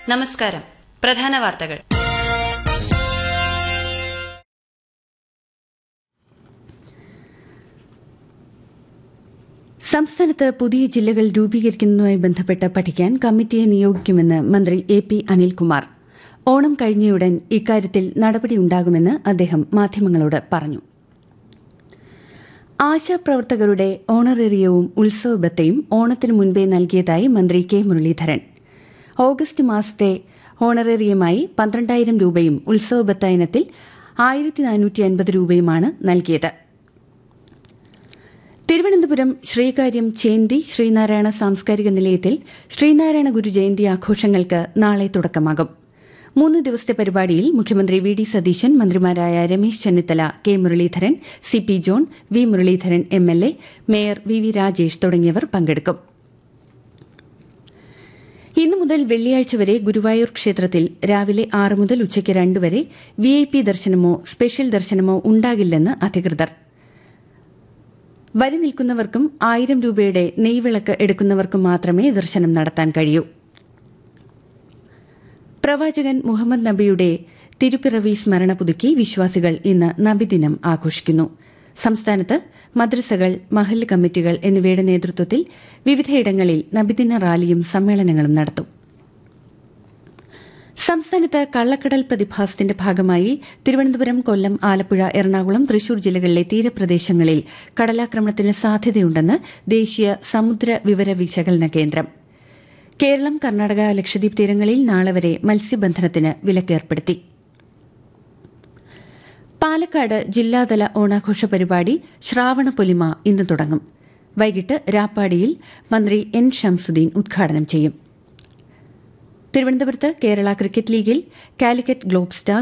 നമസ്കാരം പ്രധാന വാർത്തകൾ സംസ്ഥാനത്ത് പുതിയ ജില്ലകൾ രൂപീകരിക്കുന്നതുമായി ബന്ധപ്പെട്ട് പഠിക്കാൻ കമ്മിറ്റിയെ നിയോഗിക്കുമെന്ന് മന്ത്രി എ പി അനിൽകുമാർ ഓണം കഴിഞ്ഞയുടൻ ഇക്കാര്യത്തിൽ നടപടിയുണ്ടാകുമെന്ന് അദ്ദേഹം മാധ്യമങ്ങളോട് പറഞ്ഞു ആശാപ്രവർത്തകരുടെ ഓണറേറിയവും ഉത്സവബത്തയും ഓണത്തിനു മുൻപേ നൽകിയതായി മന്ത്രി കെ മുരളീധരൻ ഓഗസ്റ്റ് മാസത്തെ ഓണറേറിയമായി പന്ത്രണ്ടായിരം രൂപയും ഉത്സവബത്ത ഇനത്തിൽ ആയിരത്തി നാനൂറ്റി അൻപത് രൂപയുമാണ് നൽകിയത് തിരുവനന്തപുരം ശ്രീകാര്യം ചേന്തി ശ്രീനാരായണ സാംസ്കാരിക നിലയത്തിൽ ശ്രീനാരായണ ഗുരു ജയന്തി ആഘോഷങ്ങൾക്ക് നാളെ തുടക്കമാകും മൂന്ന് ദിവസത്തെ പരിപാടിയിൽ മുഖ്യമന്ത്രി വി ഡി സതീശൻ മന്ത്രിമാരായ Ramesh Chennithala K Muraleedharan C P John V Muraleedharan M L A mayor V V Rajesh തുടങ്ങിയവർ പങ്കെടുക്കും ഇന്നു മുതൽ വെള്ളിയാഴ്ച വരെ ഗുരുവായൂർ ക്ഷേത്രത്തിൽ രാവിലെ ആറ് മുതൽ ഉച്ചയ്ക്ക് രണ്ട് വരെ വി ഐ പി ദർശനമോ സ്പെഷ്യൽ ദർശനമോ ഉണ്ടാകില്ലെന്ന് അധികൃതർ വരി നിൽക്കുന്നവർക്കും ആയിരം രൂപയുടെ നെയ്വിളക്ക് എടുക്കുന്നവർക്കും മാത്രമേ ദർശനം നടത്താൻ കഴിയൂ പ്രവാചകൻ മുഹമ്മദ് നബിയുടെ തിരുപ്പിറവി സ്മരണ പുതുക്കി വിശ്വാസികൾ ഇന്ന് നബിദിനം ആഘോഷിക്കുന്നു സംസ്ഥാനത്ത് മദ്രസകൾ മഹല്ല് കമ്മിറ്റികൾ എന്നിവയുടെ നേതൃത്വത്തിൽ വിവിധയിടങ്ങളിൽ നബിദിന റാലിയും സമ്മേളനങ്ങളും നടത്തും സംസ്ഥാനത്ത് കള്ളക്കടൽ പ്രതിഭാസത്തിന്റെ ഭാഗമായി തിരുവനന്തപുരം കൊല്ലം ആലപ്പുഴ എറണാകുളം തൃശൂർ ജില്ലകളിലെ തീരപ്രദേശങ്ങളിൽ കടലാക്രമണത്തിന് സാധ്യതയുണ്ടെന്ന് ദേശീയ സമുദ്ര വിവര വിശകലന കേന്ദ്രം കേരളം കർണാടക ലക്ഷദ്വീപ് തീരങ്ങളിൽ നാളെ വരെ മത്സ്യബന്ധനത്തിന് വിലക്കേർപ്പെടുത്തി പാലക്കാട് ജില്ലാതല ഓണാഘോഷ പരിപാടി ശ്രാവണ പൊലിമ ഇന്ന് തുടങ്ങും വൈകിട്ട് രാപ്പാടിയിൽ മന്ത്രി എൻ ഷംസുദ്ദീൻ ഉദ്ഘാടനം ചെയ്യും തിരുവനന്തപുരത്ത് കേരള ക്രിക്കറ്റ് ലീഗിൽ കാലിക്കറ്റ് ഗ്ലോബ് സ്റ്റാർ